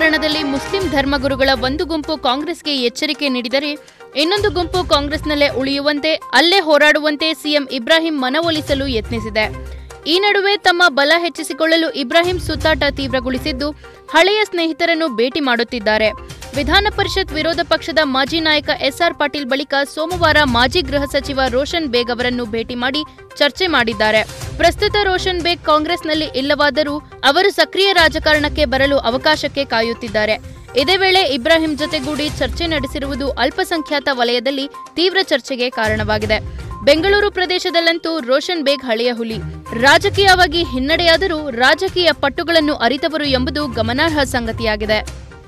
ಪ್ರಕರಣದಲ್ಲಿ ಮುಸ್ಲಿಂ ಧರ್ಮಗುರುಗಳ ಒಂದು ಗುಂಪು ಕಾಂಗ್ರೆಸ್ಗೆ ಎಚ್ಚರಿಕೆ ನೀಡಿದರೆ ಇನ್ನೊಂದು ಗುಂಪು ಕಾಂಗ್ರೆಸ್ನಲ್ಲೇ ಉಳಿಯುವಂತೆ ಅಲ್ಲೇ ಹೋರಾಡುವಂತೆ ಸಿಎಂ ಇಬ್ರಾಹಿಂ ಮನವೊಲಿಸಲು ಯತ್ನಿಸಿದೆ ಈ ನಡುವೆ ತಮ್ಮ ಬಲ ಹೆಚ್ಚಿಸಿಕೊಳ್ಳಲು ಇಬ್ರಾಹಿಂ ಸುತ್ತಾಟ ತೀವ್ರಗೊಳಿಸಿದ್ದು ಹಳೆಯ ಸ್ನೇಹಿತರನ್ನು ಭೇಟಿ ಮಾಡುತ್ತಿದ್ದಾರೆ ವಿಧಾನ ಪರಿಷತ್ ವಿರೋಧ ಪಕ್ಷದ ಮಾಜಿ ನಾಯಕ ಎಸ್ಆರ್ ಪಾಟೀಲ್ ಬಳಿಕ ಸೋಮವಾರ ಮಾಜಿ ಗೃಹ ಸಚಿವ ರೋಷನ್ ಬೇಗ್ ಅವರನ್ನು ಭೇಟಿ ಮಾಡಿ ಚರ್ಚೆ ಮಾಡಿದ್ದಾರೆ ಪ್ರಸ್ತುತ ರೋಷನ್ ಬೇಗ್ ಕಾಂಗ್ರೆಸ್ನಲ್ಲಿ ಇಲ್ಲವಾದರೂ ಅವರು ಸಕ್ರಿಯ ರಾಜಕಾರಣಕ್ಕೆ ಬರಲು ಅವಕಾಶಕ್ಕೆ ಕಾಯುತ್ತಿದ್ದಾರೆ ಇದೇ ವೇಳೆ ಇಬ್ರಾಹಿಂ ಜೊತೆಗೂಡಿ ಚರ್ಚೆ ನಡೆಸಿರುವುದು ಅಲ್ಪಸಂಖ್ಯಾತ ವಲಯದಲ್ಲಿ ತೀವ್ರ ಚರ್ಚೆಗೆ ಕಾರಣವಾಗಿದೆ ಬೆಂಗಳೂರು ಪ್ರದೇಶದಲ್ಲಂತೂ ರೋಷನ್ ಬೇಗ್ ಹಳೆಯ ಹುಲಿ ರಾಜಕೀಯವಾಗಿ ಹಿನ್ನಡೆಯಾದರೂ ರಾಜಕೀಯ ಪಟ್ಟುಗಳನ್ನು ಅರಿತವರು ಎಂಬುದು ಗಮನಾರ್ಹ ಸಂಗತಿಯಾಗಿದೆ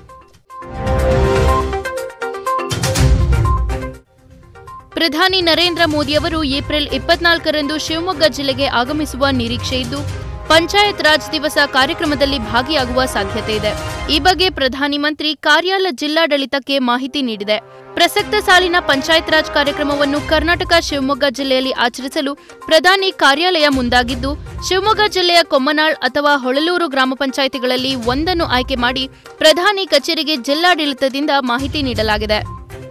ಪ್ರಧಾನಿ ನರೇಂದ್ರ ಮೋದಿಯವರು ಏಪ್ರಿಲ್ ಇಪ್ಪತ್ನಾಲ್ಕರಂದು ಶಿವಮೊಗ್ಗ ಜಿಲ್ಲೆಗೆ ಆಗಮಿಸುವ ನಿರೀಕ್ಷೆ ಇದ್ದು ಪಂಚಾಯತ್ ರಾಜ್ ದಿವಸ ಕಾರ್ಯಕ್ರಮದಲ್ಲಿ ಭಾಗಿಯಾಗುವ ಸಾಧ್ಯತೆ ಇದೆ ಈ ಬಗ್ಗೆ ಪ್ರಧಾನಿ ಮಂತ್ರಿ ಕಾರ್ಯಾಲಯ ಜಿಲ್ಲಾಡಳಿತಕ್ಕೆ ಮಾಹಿತಿ ನೀಡಿದೆ ಪ್ರಸಕ್ತ ಸಾಲಿನ ಪಂಚಾಯತ್ ರಾಜ್ ಕಾರ್ಯಕ್ರಮವನ್ನು ಕರ್ನಾಟಕ ಶಿವಮೊಗ್ಗ ಜಿಲ್ಲೆಯಲ್ಲಿ ಆಚರಿಸಲು ಪ್ರಧಾನಿ ಕಾರ್ಯಾಲಯ ಮುಂದಾಗಿದ್ದು ಶಿವಮೊಗ್ಗ ಜಿಲ್ಲೆಯ ಕೊಮ್ಮನಾಳ್ ಅಥವಾ ಹೊಳಲೂರು ಗ್ರಾಮ ಪಂಚಾಯಿತಿಗಳಲ್ಲಿ ಒಂದನ್ನು ಆಯ್ಕೆ ಮಾಡಿ ಪ್ರಧಾನಿ ಕಚೇರಿಗೆ ಜಿಲ್ಲಾಡಳಿತದಿಂದ ಮಾಹಿತಿ ನೀಡಲಾಗಿದೆ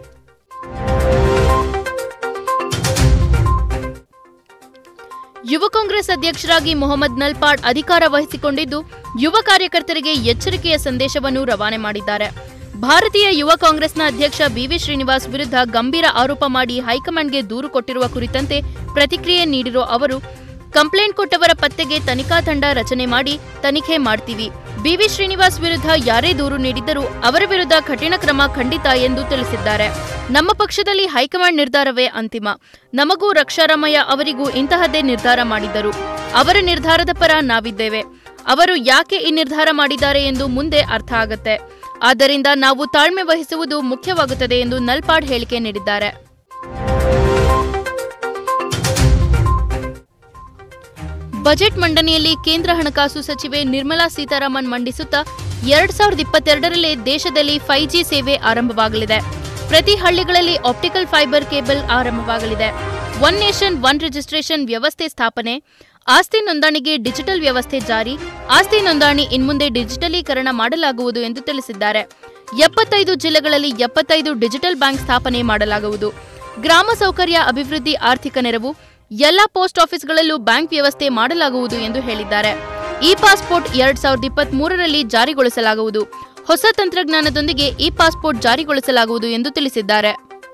ಯುವ ಕಾಂಗ್ರೆಸ್ ಅಧ್ಯಕ್ಷರಾಗಿ ಮೊಹಮ್ಮದ್ ನಲ್ಪಾಡ್ ಅಧಿಕಾರ ವಹಿಸಿಕೊಂಡಿದ್ದು ಯುವ ಕಾರ್ಯಕರ್ತರಿಗೆ ಎಚ್ಚರಿಕೆಯ ಸಂದೇಶವನ್ನು ರವಾನೆ ಮಾಡಿದ್ದಾರೆ ಭಾರತೀಯ ಯುವ ಕಾಂಗ್ರೆಸ್ನ ಅಧ್ಯಕ್ಷ ಬಿವಿ ಶ್ರೀನಿವಾಸ್ ವಿರುದ್ಧ ಗಂಭೀರ ಆರೋಪ ಮಾಡಿ ಹೈಕಮಾಂಡ್ಗೆ ದೂರು ಕೊಟ್ಟಿರುವ ಕುರಿತಂತೆ ಪ್ರತಿಕ್ರಿಯೆ ನೀಡಿರುವ ಅವರು ಕಂಪ್ಲೇಂಟ್ ಕೊಟ್ಟವರ ಪತ್ತೆಗೆ ತನಿಖಾ ತಂಡ ರಚನೆ ಮಾಡಿ ತನಿಖೆ ಮಾಡ್ತೀವಿ ಬಿವಿ ಶ್ರೀನಿವಾಸ್ ವಿರುದ್ಧ ಯಾರೇ ದೂರು ನೀಡಿದ್ದರೂ ಅವರ ವಿರುದ್ಧ ಕಠಿಣ ಕ್ರಮ ಖಂಡಿತ ಎಂದು ತಿಳಿಸಿದ್ದಾರೆ ನಮ್ಮ ಪಕ್ಷದಲ್ಲಿ ಹೈಕಮಾಂಡ್ ನಿರ್ಧಾರವೇ ಅಂತಿಮ ನಮಗೂ ರಕ್ಷಾರಾಮಯ್ಯ ಅವರಿಗೂ ಇಂತಹದ್ದೇ ನಿರ್ಧಾರ ಮಾಡಿದ್ದರು ಅವರ ನಿರ್ಧಾರದ ಪರ ನಾವಿದ್ದೇವೆ ಅವರು ಯಾಕೆ ಈ ನಿರ್ಧಾರ ಮಾಡಿದ್ದಾರೆ ಎಂದು ಮುಂದೆ ಅರ್ಥ ಆಗತ್ತೆ ಆದ್ದರಿಂದ ನಾವು ತಾಳ್ಮೆ ವಹಿಸುವುದು ಮುಖ್ಯವಾಗುತ್ತದೆ ಎಂದು ನಲ್ಪಾಡ್ ಹೇಳಿಕೆ ನೀಡಿದ್ದಾರೆ ಬಜೆಟ್ ಮಂಡನೆಯಲ್ಲಿ ಕೇಂದ್ರ ಹಣಕಾಸು ಸಚಿವೆ ನಿರ್ಮಲಾ ಸೀತಾರಾಮನ್ ಮಂಡಿಸುತ್ತಾ ಎರಡ್ ಸಾವಿರದ ಇಪ್ಪತ್ತೆರಡರಲ್ಲೇ ದೇಶದಲ್ಲಿ ಫೈವ್ ಜಿ ಸೇವೆ ಆರಂಭವಾಗಲಿದೆ ಪ್ರತಿ ಹಳ್ಳಿಗಳಲ್ಲಿ ಆಪ್ಟಿಕಲ್ ಫೈಬರ್ ಕೇಬಲ್ ಆರಂಭವಾಗಲಿದೆ ಒನ್ ನೇಷನ್ ಒನ್ ರಿಜಿಸ್ಟ್ರೇಷನ್ ವ್ಯವಸ್ಥೆ ಸ್ಥಾಪನೆ ಆಸ್ತಿ ನೋಂದಣಿಗೆ ಡಿಜಿಟಲ್ ವ್ಯವಸ್ಥೆ ಜಾರಿ ಆಸ್ತಿ ನೋಂದಣಿ ಇನ್ಮುಂದೆ ಡಿಜಿಟಲೀಕರಣ ಮಾಡಲಾಗುವುದು ಎಂದು ತಿಳಿಸಿದ್ದಾರೆ ಎಪ್ಪತ್ತೈದು ಜಿಲ್ಲೆಗಳಲ್ಲಿ ಎಪ್ಪತ್ತೈದು ಡಿಜಿಟಲ್ ಬ್ಯಾಂಕ್ ಸ್ಥಾಪನೆ ಮಾಡಲಾಗುವುದು ಗ್ರಾಮ ಸೌಕರ್ಯ ಅಭಿವೃದ್ಧಿ ಆರ್ಥಿಕ ನೆರವು ಎಲ್ಲ ಪೋಸ್ಟ್ ಆಫೀಸ್ಗಳಲ್ಲೂ ಬ್ಯಾಂಕ್ ವ್ಯವಸ್ಥೆ ಮಾಡಲಾಗುವುದು ಎಂದು ಹೇಳಿದ್ದಾರೆ ಇ ಪಾಸ್ಪೋರ್ಟ್ ಎರಡ್ ಸಾವಿರದ ಇಪ್ಪತ್ತ್ ಮೂರರಲ್ಲಿ ಜಾರಿಗೊಳಿಸಲಾಗುವುದು ಹೊಸ ತಂತ್ರಜ್ಞಾನದೊಂದಿಗೆ ಇ ಪಾಸ್ಪೋರ್ಟ್ ಜಾರಿಗೊಳಿಸಲಾಗುವುದು ಎಂದು ತಿಳಿಸಿದ್ದಾರೆ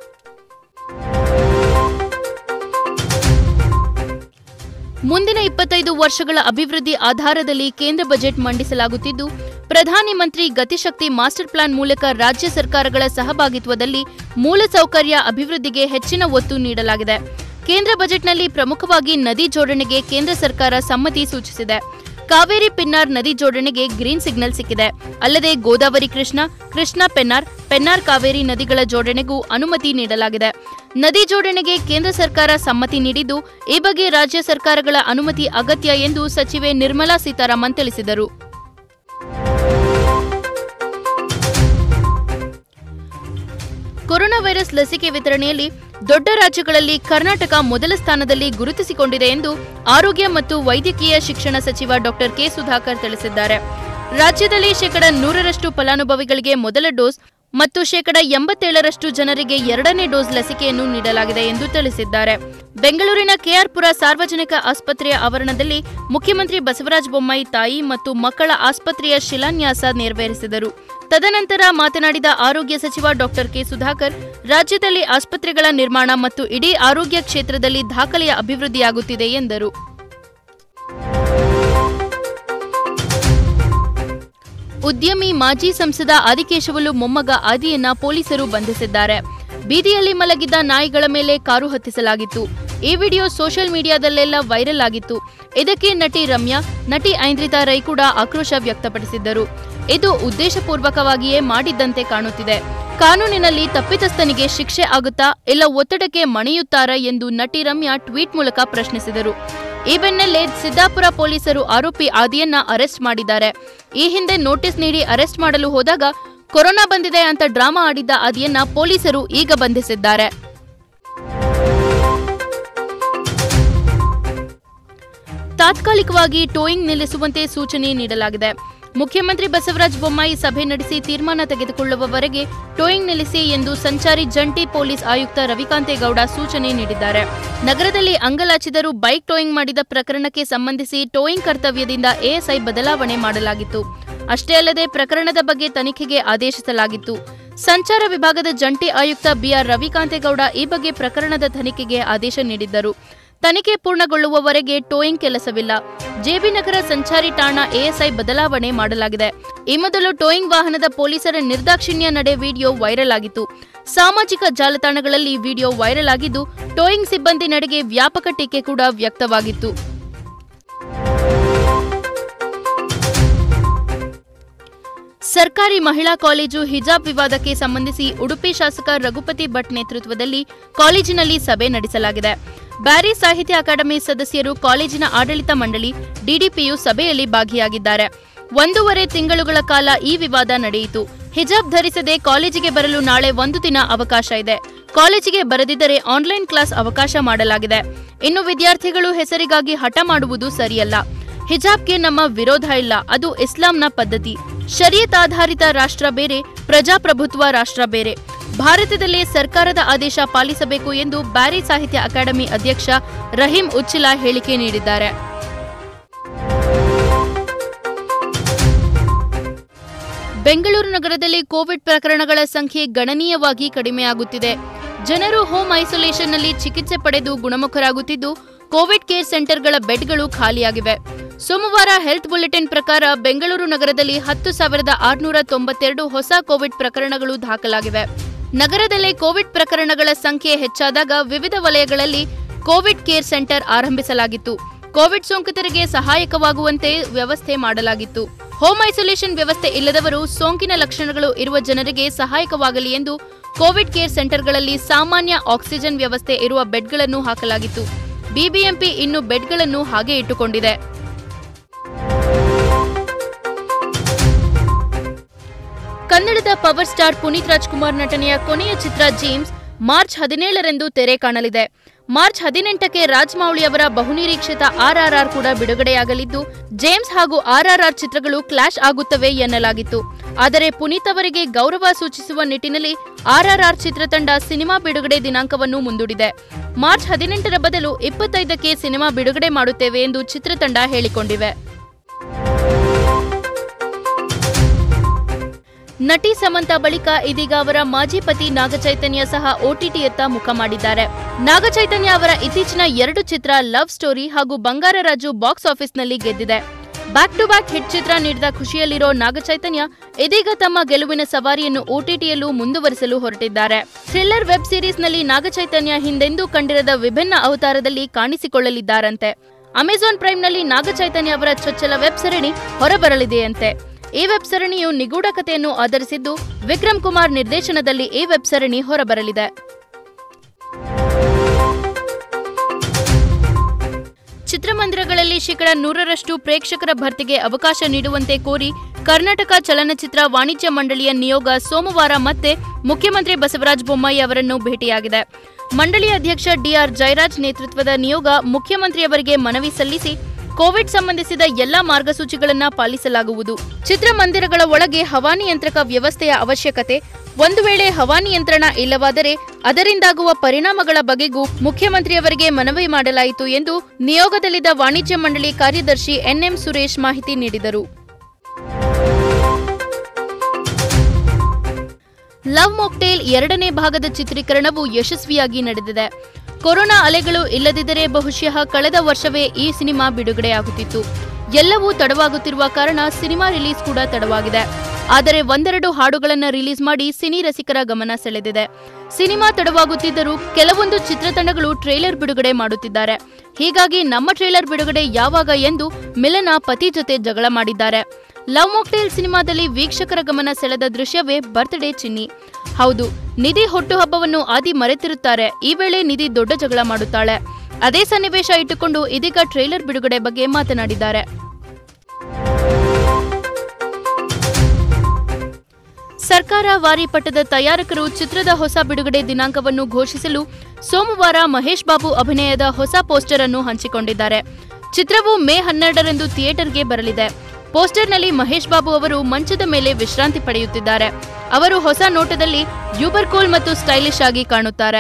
ಮುಂದಿನ ಇಪ್ಪತ್ತೈದು ವರ್ಷಗಳ ಅಭಿವೃದ್ಧಿ ಆಧಾರದಲ್ಲಿ ಕೇಂದ್ರ ಬಜೆಟ್ ಮಂಡಿಸಲಾಗುತ್ತಿದ್ದು ಪ್ರಧಾನಿ ಮಂತ್ರಿ ಗತಿಶಕ್ತಿ ಮಾಸ್ಟರ್ ಪ್ಲಾನ್ ಮೂಲಕ ರಾಜ್ಯ ಸರ್ಕಾರಗಳ ಸಹಭಾಗಿತ್ವದಲ್ಲಿ ಮೂಲಸೌಕರ್ಯ ಅಭಿವೃದ್ಧಿಗೆ ಹೆಚ್ಚಿನ ಒತ್ತು ನೀಡಲಾಗಿದೆ ಕೇಂದ್ರ ಬಜೆಟ್ನಲ್ಲಿ ಪ್ರಮುಖವಾಗಿ ನದಿ ಜೋಡಣೆಗೆ ಕೇಂದ್ರ ಸರ್ಕಾರ ಸಮ್ಮತಿ ಸೂಚಿಸಿದೆ ಕಾವೇರಿ ಪಿನ್ನಾರ್ ನದಿ ಜೋಡಣೆಗೆ ಗ್ರೀನ್ ಸಿಗ್ನಲ್ ಸಿಕ್ಕಿದೆ ಅಲ್ಲದೆ ಗೋದಾವರಿ ಕೃಷ್ಣ ಕೃಷ್ಣ ಪೆನ್ನಾರ್ ಪೆನ್ನಾರ್ ಕಾವೇರಿ ನದಿಗಳ ಜೋಡಣೆಗೂ ಅನುಮತಿ ನೀಡಲಾಗಿದೆ ನದಿ ಜೋಡಣೆಗೆ ಕೇಂದ್ರ ಸರ್ಕಾರ ಸಮ್ಮತಿ ನೀಡಿದ್ದು ಈ ಬಗ್ಗೆ ರಾಜ್ಯ ಸರ್ಕಾರಗಳ ಅನುಮತಿ ಅಗತ್ಯ ಎಂದು ಸಚಿವೆ ನಿರ್ಮಲಾ ಸೀತಾರಾಮನ್ ತಿಳಿಸಿದರು ಕೊರೋನಾ ವೈರಸ್ ಲಸಿಕೆ ವಿತರಣೆಯಲ್ಲಿ ದೊಡ್ಡ ರಾಜ್ಯಗಳಲ್ಲಿ ಕರ್ನಾಟಕ ಮೊದಲ ಸ್ಥಾನದಲ್ಲಿ ಗುರುತಿಸಿಕೊಂಡಿದೆ ಎಂದು ಆರೋಗ್ಯ ಮತ್ತು ವೈದ್ಯಕೀಯ ಶಿಕ್ಷಣ ಸಚಿವ ಡಾಕ್ಟರ್ ಕೆ ಸುಧಾಕರ್ ತಿಳಿಸಿದ್ದಾರೆ ರಾಜ್ಯದಲ್ಲಿ ಶೇಕಡ ನೂರರಷ್ಟು ಫಲಾನುಭವಿಗಳಿಗೆ ಮೊದಲ ಡೋಸ್ ಮತ್ತು ಶೇಕಡ ಎಂಬತ್ತೇಳರಷ್ಟು ಜನರಿಗೆ ಎರಡನೇ ಡೋಸ್ ಲಸಿಕೆಯನ್ನು ನೀಡಲಾಗಿದೆ ಎಂದು ತಿಳಿಸಿದ್ದಾರೆ ಬೆಂಗಳೂರಿನ ಕೆಆರ್ಪುರ ಸಾರ್ವಜನಿಕ ಆಸ್ಪತ್ರೆಯ ಆವರಣದಲ್ಲಿ ಮುಖ್ಯಮಂತ್ರಿ ಬಸವರಾಜ ಬೊಮ್ಮಾಯಿ ತಾಯಿ ಮತ್ತು ಮಕ್ಕಳ ಆಸ್ಪತ್ರೆಯ ಶಿಲಾನ್ಯಾಸ ನೆರವೇರಿಸಿದರು ತದನಂತರ ಮಾತನಾಡಿದ ಆರೋಗ್ಯ ಸಚಿವ ಡಾಕ್ಟರ್ ಕೆ ಸುಧಾಕರ್ ರಾಜ್ಯದಲ್ಲಿ ಆಸ್ಪತ್ರೆಗಳ ನಿರ್ಮಾಣ ಮತ್ತು ಇಡೀ ಆರೋಗ್ಯ ಕ್ಷೇತ್ರದಲ್ಲಿ ದಾಖಲೆಯ ಅಭಿವೃದ್ಧಿಯಾಗುತ್ತಿದೆ ಎಂದರು ಉದ್ಯಮಿ ಮಾಜಿ ಸಂಸದ ಆದಿಕೇಶವಲು ಮೊಮ್ಮಗ ಆದಿಯನ್ನ ಪೊಲೀಸರು ಬಂಧಿಸಿದ್ದಾರೆ ಬೀದಿಯಲ್ಲಿ ಮಲಗಿದ್ದ ನಾಯಿಗಳ ಮೇಲೆ ಕಾರು ಹತ್ತಿಸಲಾಗಿತ್ತು ಈ ವಿಡಿಯೋ ಸೋಷಿಯಲ್ ಮೀಡಿಯಾದಲ್ಲೆಲ್ಲ ವೈರಲ್ ಆಗಿತ್ತು ಇದಕ್ಕೆ ನಟಿ ರಮ್ಯಾ ನಟಿ ಐಂದ್ರಿತಾ ರೈ ಕೂಡ ಆಕ್ರೋಶ ವ್ಯಕ್ತಪಡಿಸಿದ್ದರು ಇದು ಉದ್ದೇಶಪೂರ್ವಕವಾಗಿಯೇ ಮಾಡಿದ್ದಂತೆ ಕಾಣುತ್ತಿದೆ ಕಾನೂನಿನಲ್ಲಿ ತಪ್ಪಿತಸ್ಥನಿಗೆ ಶಿಕ್ಷೆ ಆಗುತ್ತಾ ಇಲ್ಲ ಒತ್ತಡಕ್ಕೆ ಮಣಿಯುತ್ತಾರಾ ಎಂದು ನಟಿ ರಮ್ಯಾ ಟ್ವೀಟ್ ಮೂಲಕ ಪ್ರಶ್ನಿಸಿದರು ಈ ಬೆನ್ನಲ್ಲೇ ಸಿದ್ದಾಪುರ ಪೊಲೀಸರು ಆರೋಪಿ ಆದಿಯನ್ನ ಅರೆಸ್ಟ್ ಮಾಡಿದ್ದಾರೆ ಈ ಹಿಂದೆ ನೋಟಿಸ್ ನೀಡಿ ಅರೆಸ್ಟ್ ಮಾಡಲು ಹೋದಾಗ ಕೊರೋನಾ ಬಂದಿದೆ ಅಂತ ಡ್ರಾಮಾ ಆಡಿದ್ದ ಆದಿಯನ್ನ ಪೊಲೀಸರು ಈಗ ಬಂಧಿಸಿದ್ದಾರೆ ತಾತ್ಕಾಲಿಕವಾಗಿ ಟೋಯಿಂಗ್ ನಿಲ್ಲಿಸುವಂತೆ ಸೂಚನೆ ನೀಡಲಾಗಿದೆ ಮುಖ್ಯಮಂತ್ರಿ ಬಸವರಾಜ ಬೊಮ್ಮಾಯಿ ಸಭೆ ನಡೆಸಿ ತೀರ್ಮಾನ ತೆಗೆದುಕೊಳ್ಳುವವರೆಗೆ ಟೋಯಿಂಗ್ ನಿಲ್ಲಿಸಿ ಎಂದು ಸಂಚಾರಿ ಜಂಟಿ ಪೊಲೀಸ್ ಆಯುಕ್ತ ರವಿಕಾಂತೇಗೌಡ ಸೂಚನೆ ನೀಡಿದ್ದಾರೆ ನಗರದಲ್ಲಿ ಅಂಗಲಾಚಿದರೂ ಬೈಕ್ ಟೋಯಿಂಗ್ ಮಾಡಿದ ಪ್ರಕರಣಕ್ಕೆ ಸಂಬಂಧಿಸಿ ಟೋಯಿಂಗ್ ಕರ್ತವ್ಯದಿಂದ ಎಎಸ್ಐ ಬದಲಾವಣೆ ಮಾಡಲಾಗಿತ್ತು ಅಷ್ಟೇ ಅಲ್ಲದೆ ಪ್ರಕರಣದ ಬಗ್ಗೆ ತನಿಖೆಗೆ ಆದೇಶಿಸಲಾಗಿತ್ತು ಸಂಚಾರ ವಿಭಾಗದ ಜಂಟಿ ಆಯುಕ್ತ ಬಿಆರ್ ರವಿಕಾಂತೇಗೌಡ ಈ ಬಗ್ಗೆ ಪ್ರಕರಣದ ತನಿಖೆಗೆ ಆದೇಶ ನೀಡಿದ್ದರು ತನಿಖೆ ಪೂರ್ಣಗೊಳ್ಳುವವರೆಗೆ ಟೋಯಿಂಗ್ ಕೆಲಸವಿಲ್ಲ ಜೆಬಿ ನಗರ ಸಂಚಾರಿ ಠಾಣಾ ಎಎಸ್ಐ ಬದಲಾವಣೆ ಮಾಡಲಾಗಿದೆ ಈ ಮೊದಲು ಟೋಯಿಂಗ್ ವಾಹನದ ಪೊಲೀಸರ ನಿರ್ದಾಕ್ಷಿಣ್ಯ ನಡೆ ವಿಡಿಯೋ ವೈರಲ್ ಆಗಿತ್ತು ಸಾಮಾಜಿಕ ಜಾಲತಾಣಗಳಲ್ಲಿ ವಿಡಿಯೋ ವೈರಲ್ ಆಗಿದ್ದು ಟೋಯಿಂಗ್ ಸಿಬ್ಬಂದಿ ನಡೆಗೆ ವ್ಯಾಪಕ ಟೀಕೆ ಕೂಡ ವ್ಯಕ್ತವಾಗಿತ್ತು ಸರ್ಕಾರಿ ಮಹಿಳಾ ಕಾಲೇಜು ಹಿಜಾಬ್ ವಿವಾದಕ್ಕೆ ಸಂಬಂಧಿಸಿ ಉಡುಪಿ ಶಾಸಕ ರಘುಪತಿ ಭಟ್ ನೇತೃತ್ವದಲ್ಲಿ ಕಾಲೇಜಿನಲ್ಲಿ ಸಭೆ ನಡೆಸಲಾಗಿದೆ ಬ್ಯಾರಿ ಸಾಹಿತ್ಯ ಅಕಾಡೆಮಿ ಸದಸ್ಯರು ಕಾಲೇಜಿನ ಆಡಳಿತ ಮಂಡಳಿ ಡಿಡಿಪಿಯು ಸಭೆಯಲ್ಲಿ ಭಾಗಿಯಾಗಿದ್ದಾರೆ ಒಂದೂವರೆ ತಿಂಗಳುಗಳ ಕಾಲ ಈ ವಿವಾದ ನಡೆಯಿತು ಹಿಜಾಬ್ ಧರಿಸದೆ ಕಾಲೇಜಿಗೆ ಬರಲು ನಾಳೆ ಒಂದು ದಿನ ಅವಕಾಶ ಇದೆ ಕಾಲೇಜಿಗೆ ಬರದಿದ್ದರೆ ಆನ್ಲೈನ್ ಕ್ಲಾಸ್ ಅವಕಾಶ ಮಾಡಲಾಗಿದೆ ಇನ್ನು ವಿದ್ಯಾರ್ಥಿಗಳು ಹೆಸರಿಗಾಗಿ ಹಠ ಮಾಡುವುದು ಸರಿಯಲ್ಲ ಹಿಜಾಬ್ಗೆ ನಮ್ಮ ವಿರೋಧ ಇಲ್ಲ ಅದು ಇಸ್ಲಾಂನ ಪದ್ಧತಿ ಶರೀಯತ್ ಆಧಾರಿತ ರಾಷ್ಟ್ರ ಬೇರೆ ಪ್ರಜಾಪ್ರಭುತ್ವ ರಾಷ್ಟ್ರ ಬೇರೆ ಭಾರತದಲ್ಲಿ ಸರ್ಕಾರದ ಆದೇಶ ಪಾಲಿಸಬೇಕು ಎಂದು ಬ್ಯಾರಿ ಸಾಹಿತ್ಯ ಅಕಾಡೆಮಿ ಅಧ್ಯಕ್ಷ ರಹೀಂ ಉಚ್ಚಿಲಾ ಹೇಳಿಕೆ ನೀಡಿದ್ದಾರೆ ಬೆಂಗಳೂರು ನಗರದಲ್ಲಿ ಕೋವಿಡ್ ಪ್ರಕರಣಗಳ ಸಂಖ್ಯೆ ಗಣನೀಯವಾಗಿ ಕಡಿಮೆಯಾಗುತ್ತಿದೆ ಜನರು ಹೋಮ್ ಐಸೋಲೇಷನ್ನಲ್ಲಿ ಚಿಕಿತ್ಸೆ ಪಡೆದು ಗುಣಮುಖರಾಗುತ್ತಿದ್ದು ಕೋವಿಡ್ ಕೇರ್ ಸೆಂಟರ್ಗಳ ಬೆಡ್ಗಳು ಖಾಲಿಯಾಗಿವೆ ಸೋಮವಾರ ಹೆಲ್ತ್ ಬುಲೆಟಿನ್ ಪ್ರಕಾರ ಬೆಂಗಳೂರು ನಗರದಲ್ಲಿ ಹತ್ತು ಸಾವಿರದ ಆರುನೂರ ತೊಂಬತ್ತೆರಡು ಹೊಸ ಕೋವಿಡ್ ಪ್ರಕರಣಗಳು ದಾಖಲಾಗಿವೆ ನಗರದಲ್ಲಿ ಕೋವಿಡ್ ಪ್ರಕರಣಗಳ ಸಂಖ್ಯೆ ಹೆಚ್ಚಾದಾಗ ವಿವಿಧ ವಲಯಗಳಲ್ಲಿ ಕೋವಿಡ್ ಕೇರ್ ಸೆಂಟರ್ ಆರಂಭಿಸಲಾಗಿತ್ತು ಕೋವಿಡ್ ಸೋಂಕಿತರಿಗೆ ಸಹಾಯಕವಾಗುವಂತೆ ವ್ಯವಸ್ಥೆ ಮಾಡಲಾಗಿತ್ತು ಹೋಮ್ ಐಸೋಲೇಷನ್ ವ್ಯವಸ್ಥೆ ಇಲ್ಲದವರು ಸೋಂಕಿನ ಲಕ್ಷಣಗಳು ಇರುವ ಜನರಿಗೆ ಸಹಾಯಕವಾಗಲಿ ಎಂದು ಕೋವಿಡ್ ಕೇರ್ ಸೆಂಟರ್ಗಳಲ್ಲಿ ಸಾಮಾನ್ಯ ಆಕ್ಸಿಜನ್ ವ್ಯವಸ್ಥೆ ಇರುವ ಬೆಡ್ಗಳನ್ನು ಹಾಕಲಾಗಿತ್ತು ಬಿಬಿಎಂಪಿ ಇನ್ನು ಬೆಡ್ಗಳನ್ನು ಹಾಗೆ ಇಟ್ಟುಕೊಂಡಿದೆ ಕನ್ನಡದ ಪವರ್ ಸ್ಟಾರ್ ಪುನೀತ್ ರಾಜ್ಕುಮಾರ್ ನಟನೆಯ ಕೊನೆಯ ಚಿತ್ರ ಜೇಮ್ಸ್ ಮಾರ್ಚ್ ಹದಿನೇಳರಂದು ತೆರೆ ಕಾಣಲಿದೆ ಮಾರ್ಚ್ ಹದಿನೆಂಟಕ್ಕೆ ರಾಜಮೌಳಿ ಅವರ ಬಹುನಿರೀಕ್ಷಿತ ಆರ್ಆರ್ಆರ್ ಕೂಡ ಬಿಡುಗಡೆಯಾಗಲಿದ್ದು ಜೇಮ್ಸ್ ಹಾಗೂ ಆರ್ಆರ್ಆರ್ ಚಿತ್ರಗಳು ಕ್ಲಾಶ್ ಆಗುತ್ತವೆ ಎನ್ನಲಾಗಿತ್ತು ಆದರೆ ಪುನೀತ್ ಅವರಿಗೆ ಗೌರವ ಸೂಚಿಸುವ ನಿಟ್ಟಿನಲ್ಲಿ ಆರ್ಆರ್ಆರ್ ಚಿತ್ರತಂಡ ಸಿನಿಮಾ ಬಿಡುಗಡೆ ದಿನಾಂಕವನ್ನು ಮುಂದೂಡಿದೆ ಮಾರ್ಚ್ ಹದಿನೆಂಟರ ಬದಲು ಇಪ್ಪತ್ತೈದಕ್ಕೆ ಸಿನಿಮಾ ಬಿಡುಗಡೆ ಮಾಡುತ್ತೇವೆ ಎಂದು ಚಿತ್ರತಂಡ ಹೇಳಿಕೊಂಡಿವೆ ನಟಿ ಸಮಂತಾ ಬಳಿಕ ಇದೀಗ ಅವರ ಮಾಜಿ ಪತಿ ನಾಗಚೈತನ್ಯ ಸಹ ಓಟಿಟಿಯತ್ತ ಮುಖ ಮಾಡಿದ್ದಾರೆ ನಾಗಚೈತನ್ಯ ಅವರ ಇತ್ತೀಚಿನ ಎರಡು ಚಿತ್ರ ಲವ್ ಸ್ಟೋರಿ ಹಾಗೂ ಬಂಗಾರ ರಾಜು ಬಾಕ್ಸ್ ಆಫೀಸ್ನಲ್ಲಿ ಗೆದ್ದಿದೆ ಬ್ಯಾಕ್ ಟು ಬ್ಯಾಕ್ ಹಿಟ್ ಚಿತ್ರ ನೀಡಿದ ಖುಷಿಯಲ್ಲಿರೋ ನಾಗಚೈತನ್ಯ ಇದೀಗ ತಮ್ಮ ಗೆಲುವಿನ ಸವಾರಿಯನ್ನು ಓಟಿಟಿಯಲ್ಲೂ ಮುಂದುವರಿಸಲು ಹೊರಟಿದ್ದಾರೆ ಥ್ರಿಲ್ಲರ್ ವೆಬ್ ಸೀರೀಸ್ನಲ್ಲಿ ನಾಗಚೈತನ್ಯ ಹಿಂದೆಂದೂ ಕಂಡಿರದ ವಿಭಿನ್ನ ಅವತಾರದಲ್ಲಿ ಕಾಣಿಸಿಕೊಳ್ಳಲಿದ್ದಾರಂತೆ ಅಮೆಜಾನ್ ಪ್ರೈಮ್ನಲ್ಲಿ ನಾಗಚೈತನ್ಯ ಅವರ ಚೊಚ್ಚಲ ವೆಬ್ ಸರಣಿ ಹೊರಬರಲಿದೆಯಂತೆ ಈ ವೆಬ್ ಸರಣಿಯು ನಿಗೂಢ ಕಥೆಯನ್ನು ಆಧರಿಸಿದ್ದು ವಿಕ್ರಮ್ ಕುಮಾರ್ ನಿರ್ದೇಶನದಲ್ಲಿ ಈ ವೆಬ್ ಸರಣಿ ಹೊರಬರಲಿದೆ ಚಿತ್ರಮಂದಿರಗಳಲ್ಲಿ ಶೇಕಡ ನೂರರಷ್ಟು ಪ್ರೇಕ್ಷಕರ ಭರ್ತಿಗೆ ಅವಕಾಶ ನೀಡುವಂತೆ ಕೋರಿ ಕರ್ನಾಟಕ ಚಲನಚಿತ್ರ ವಾಣಿಜ್ಯ ಮಂಡಳಿಯ ನಿಯೋಗ ಸೋಮವಾರ ಮತ್ತೆ ಮುಖ್ಯಮಂತ್ರಿ ಬಸವರಾಜ ಬೊಮ್ಮಾಯಿ ಅವರನ್ನು ಭೇಟಿಯಾಗಿದೆ ಮಂಡಳಿ ಅಧ್ಯಕ್ಷ ಡಿಆರ್ ಜಯರಾಜ್ ನೇತೃತ್ವದ ನಿಯೋಗ ಮುಖ್ಯಮಂತ್ರಿಯವರಿಗೆ ಮನವಿ ಸಲ್ಲಿಸಿ ಕೋವಿಡ್ ಸಂಬಂಧಿಸಿದ ಎಲ್ಲಾ ಮಾರ್ಗಸೂಚಿಗಳನ್ನು ಪಾಲಿಸಲಾಗುವುದು ಚಿತ್ರಮಂದಿರಗಳ ಒಳಗೆ ಹವಾನಿಯಂತ್ರಕ ವ್ಯವಸ್ಥೆಯ ಅವಶ್ಯಕತೆ ಒಂದು ವೇಳೆ ಹವಾನಿಯಂತ್ರಣ ಇಲ್ಲವಾದರೆ ಅದರಿಂದಾಗುವ ಪರಿಣಾಮಗಳ ಬಗೆಗೂ ಮುಖ್ಯಮಂತ್ರಿಯವರಿಗೆ ಮನವಿ ಮಾಡಲಾಯಿತು ಎಂದು ನಿಯೋಗದಲ್ಲಿದ್ದ ವಾಣಿಜ್ಯ ಮಂಡಳಿ ಕಾರ್ಯದರ್ಶಿ ಎನ್ಎಂ ಸುರೇಶ್ ಮಾಹಿತಿ ನೀಡಿದರು ಲವ್ ಮೊಕ್ಟೇಲ್ ಎರಡನೇ ಭಾಗದ ಚಿತ್ರೀಕರಣವು ಯಶಸ್ವಿಯಾಗಿ ನಡೆದಿದೆ ಕೊರೋನಾ ಅಲೆಗಳು ಇಲ್ಲದಿದ್ದರೆ ಬಹುಶಃ ಕಳೆದ ವರ್ಷವೇ ಈ ಸಿನಿಮಾ ಬಿಡುಗಡೆಯಾಗುತ್ತಿತ್ತು ಎಲ್ಲವೂ ತಡವಾಗುತ್ತಿರುವ ಕಾರಣ ಸಿನಿಮಾ ರಿಲೀಸ್ ಕೂಡ ತಡವಾಗಿದೆ ಆದರೆ ಒಂದೆರಡು ಹಾಡುಗಳನ್ನು ರಿಲೀಸ್ ಮಾಡಿ ಸಿನಿ ರಸಿಕರ ಗಮನ ಸೆಳೆದಿದೆ ಸಿನಿಮಾ ತಡವಾಗುತ್ತಿದ್ದರೂ ಕೆಲವೊಂದು ಚಿತ್ರತಂಡಗಳು ಟ್ರೇಲರ್ ಬಿಡುಗಡೆ ಮಾಡುತ್ತಿದ್ದಾರೆ ಹೀಗಾಗಿ ನಮ್ಮ ಟ್ರೇಲರ್ ಬಿಡುಗಡೆ ಯಾವಾಗ ಎಂದು ಮಿಲನ ಪತಿ ಜೊತೆ ಜಗಳ ಮಾಡಿದ್ದಾರೆ ಲವ್ ಮೊಕ್ಟೇಲ್ ಸಿನಿಮಾದಲ್ಲಿ ವೀಕ್ಷಕರ ಗಮನ ಸೆಳೆದ ದೃಶ್ಯವೇ ಬರ್ತ್ಡೇ ಚಿನ್ನಿ ಹೌದು ನಿಧಿ ಹುಟ್ಟುಹಬ್ಬವನ್ನು ಆದಿ ಮರೆತಿರುತ್ತಾರೆ ಈ ವೇಳೆ ನಿಧಿ ದೊಡ್ಡ ಜಗಳ ಮಾಡುತ್ತಾಳೆ ಅದೇ ಸನ್ನಿವೇಶ ಇಟ್ಟುಕೊಂಡು ಇದೀಗ ಟ್ರೇಲರ್ ಬಿಡುಗಡೆ ಬಗ್ಗೆ ಮಾತನಾಡಿದ್ದಾರೆ ಸರ್ಕಾರ ವಾರಿಪಟ್ಟದ ತಯಾರಕರು ಚಿತ್ರದ ಹೊಸ ಬಿಡುಗಡೆ ದಿನಾಂಕವನ್ನು ಘೋಷಿಸಲು ಸೋಮವಾರ ಮಹೇಶ್ ಬಾಬು ಅಭಿನಯದ ಹೊಸ ಪೋಸ್ಟರ್ ಅನ್ನು ಹಂಚಿಕೊಂಡಿದ್ದಾರೆ ಚಿತ್ರವು ಮೇ ಹನ್ನೆರಡರಂದು ಥಿಯೇಟರ್ಗೆ ಬರಲಿದೆ ಪೋಸ್ಟರ್ನಲ್ಲಿ ಮಹೇಶ್ ಬಾಬು ಅವರು ಮಂಚದ ಮೇಲೆ ವಿಶ್ರಾಂತಿ ಪಡೆಯುತ್ತಿದ್ದಾರೆ ಅವರು ಹೊಸ ನೋಟದಲ್ಲಿ ಯೂಬರ್ ಕೂಲ್ ಮತ್ತು ಸ್ಟೈಲಿಶ್ ಆಗಿ ಕಾಣುತ್ತಾರೆ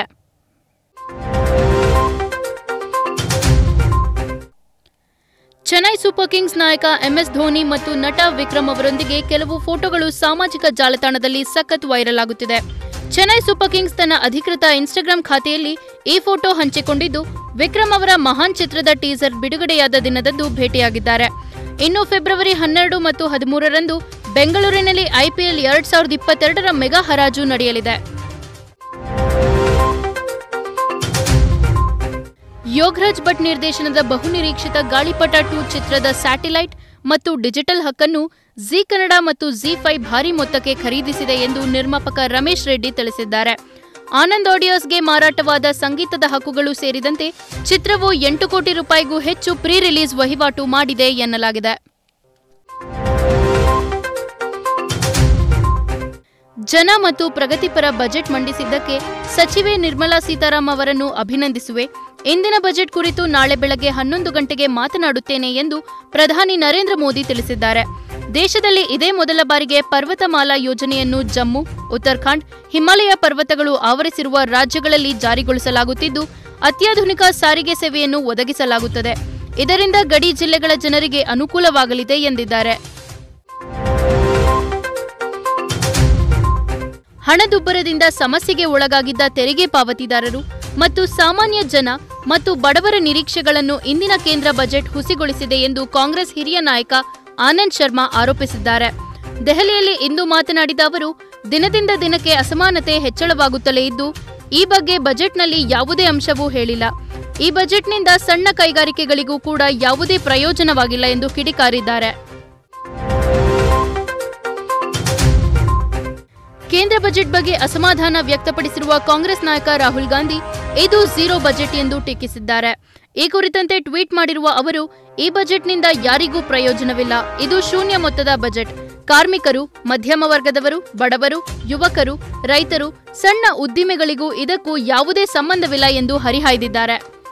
ಚೆನ್ನೈ ಸೂಪರ್ ಕಿಂಗ್ಸ್ ನಾಯಕ ಎಂಎಸ್ ಧೋನಿ ಮತ್ತು ನಟ ವಿಕ್ರಮ್ ಅವರೊಂದಿಗೆ ಕೆಲವು ಫೋಟೋಗಳು ಸಾಮಾಜಿಕ ಜಾಲತಾಣದಲ್ಲಿ ಸಖತ್ ವೈರಲ್ ಆಗುತ್ತಿದೆ ಚೆನ್ನೈ ಸೂಪರ್ ಕಿಂಗ್ಸ್ ತನ್ನ ಅಧಿಕೃತ ಇನ್ಸ್ಟಾಗ್ರಾಂ ಖಾತೆಯಲ್ಲಿ ಈ ಫೋಟೋ ಹಂಚಿಕೊಂಡಿದ್ದು ವಿಕ್ರಮ್ ಅವರ ಮಹಾನ್ ಚಿತ್ರದ ಟೀಸರ್ ಬಿಡುಗಡೆಯಾದ ದಿನದಂದು ಭೇಟಿಯಾಗಿದ್ದಾರೆ ಇನ್ನು ಫೆಬ್ರವರಿ ಹನ್ನೆರಡು ಮತ್ತು ಹದಿಮೂರರಂದು ಬೆಂಗಳೂರಿನಲ್ಲಿ ಐಪಿಎಲ್ ಎರಡ್ ಸಾವಿರದ ಇಪ್ಪತ್ತೆರಡರ ಮೆಗಾ ಹರಾಜು ನಡೆಯಲಿದೆ ಯೋಗರಾಜ್ ಭಟ್ ನಿರ್ದೇಶನದ ಬಹುನಿರೀಕ್ಷಿತ ಗಾಳಿಪಟ ಟೂ ಚಿತ್ರದ ಸ್ಯಾಟಿಲೈಟ್ ಮತ್ತು ಡಿಜಿಟಲ್ ಹಕ್ಕನ್ನು ಜಿ ಕನ್ನಡ ಮತ್ತು ಜಿ ಫೈ ಭಾರಿ ಮೊತ್ತಕ್ಕೆ ಖರೀದಿಸಿದೆ ಎಂದು ನಿರ್ಮಾಪಕ ರಮೇಶ್ ರೆಡ್ಡಿ ತಿಳಿಸಿದ್ದಾರೆ ಆನಂದ್ ಆಡಿಯೋಸ್ಗೆ ಮಾರಾಟವಾದ ಸಂಗೀತದ ಹಕ್ಕುಗಳು ಸೇರಿದಂತೆ ಚಿತ್ರವು ಎಂಟು ಕೋಟಿ ರೂಪಾಯಿಗೂ ಹೆಚ್ಚು ಪ್ರೀ ರಿಲೀಸ್ ವಹಿವಾಟು ಮಾಡಿದೆ ಎನ್ನಲಾಗಿದೆ ಜನ ಮತ್ತು ಪ್ರಗತಿಪರ ಬಜೆಟ್ ಮಂಡಿಸಿದ್ದಕ್ಕೆ ಸಚಿವೆ ನಿರ್ಮಲಾ ಸೀತಾರಾಮ್ ಅವರನ್ನು ಅಭಿನಂದಿಸುವೆ ಇಂದಿನ ಬಜೆಟ್ ಕುರಿತು ನಾಳೆ ಬೆಳಗ್ಗೆ ಹನ್ನೊಂದು ಗಂಟೆಗೆ ಮಾತನಾಡುತ್ತೇನೆ ಎಂದು ಪ್ರಧಾನಿ ನರೇಂದ್ರ ಮೋದಿ ತಿಳಿಸಿದ್ದಾರೆ ದೇಶದಲ್ಲಿ ಇದೇ ಮೊದಲ ಬಾರಿಗೆ ಪರ್ವತಮಾಲಾ ಯೋಜನೆಯನ್ನು ಜಮ್ಮು ಉತ್ತರಾಖಂಡ್ ಹಿಮಾಲಯ ಪರ್ವತಗಳು ಆವರಿಸಿರುವ ರಾಜ್ಯಗಳಲ್ಲಿ ಜಾರಿಗೊಳಿಸಲಾಗುತ್ತಿದ್ದು ಅತ್ಯಾಧುನಿಕ ಸಾರಿಗೆ ಸೇವೆಯನ್ನು ಒದಗಿಸಲಾಗುತ್ತದೆ ಇದರಿಂದ ಗಡಿ ಜಿಲ್ಲೆಗಳ ಜನರಿಗೆ ಅನುಕೂಲವಾಗಲಿದೆ ಎಂದಿದ್ದಾರೆ ಹಣದುಬ್ಬರದಿಂದ ಸಮಸ್ಯೆಗೆ ಒಳಗಾಗಿದ್ದ ತೆರಿಗೆ ಪಾವತಿದಾರರು ಮತ್ತು ಸಾಮಾನ್ಯ ಜನ ಮತ್ತು ಬಡವರ ನಿರೀಕ್ಷೆಗಳನ್ನು ಇಂದಿನ ಕೇಂದ್ರ ಬಜೆಟ್ ಹುಸಿಗೊಳಿಸಿದೆ ಎಂದು ಕಾಂಗ್ರೆಸ್ ಹಿರಿಯ ನಾಯಕ ಆನಂದ್ ಶರ್ಮಾ ಆರೋಪಿಸಿದ್ದಾರೆ ದೆಹಲಿಯಲ್ಲಿ ಇಂದು ಮಾತನಾಡಿದ ಅವರು ದಿನದಿಂದ ದಿನಕ್ಕೆ ಅಸಮಾನತೆ ಹೆಚ್ಚಳವಾಗುತ್ತಲೇ ಇದ್ದು ಈ ಬಗ್ಗೆ ಬಜೆಟ್ನಲ್ಲಿ ಯಾವುದೇ ಅಂಶವೂ ಹೇಳಿಲ್ಲ ಈ ಬಜೆಟ್ನಿಂದ ಸಣ್ಣ ಕೈಗಾರಿಕೆಗಳಿಗೂ ಕೂಡ ಯಾವುದೇ ಪ್ರಯೋಜನವಾಗಿಲ್ಲ ಎಂದು ಕಿಡಿಕಾರಿದ್ದಾರೆ ಕೇಂದ್ರ ಬಜೆಟ್ ಬಗ್ಗೆ ಅಸಮಾಧಾನ ವ್ಯಕ್ತಪಡಿಸಿರುವ ಕಾಂಗ್ರೆಸ್ ನಾಯಕ ರಾಹುಲ್ ಗಾಂಧಿ ಇದು ಝೀರೋ ಬಜೆಟ್ ಎಂದು ಟೀಕಿಸಿದ್ದಾರೆ ಈ ಕುರಿತಂತೆ ಟ್ವೀಟ್ ಮಾಡಿರುವ ಅವರು ಈ ಬಜೆಟ್ನಿಂದ ಯಾರಿಗೂ ಪ್ರಯೋಜನವಿಲ್ಲ ಇದು ಶೂನ್ಯ ಮೊತ್ತದ ಬಜೆಟ್ ಕಾರ್ಮಿಕರು ಮಧ್ಯಮ ವರ್ಗದವರು ಬಡವರು ಯುವಕರು ರೈತರು ಸಣ್ಣ ಉದ್ದಿಮೆಗಳಿಗೂ ಇದಕ್ಕೂ ಯಾವುದೇ ಸಂಬಂಧವಿಲ್ಲ ಎಂದು ಹರಿಹಾಯ್ದಿದ್ದಾರೆ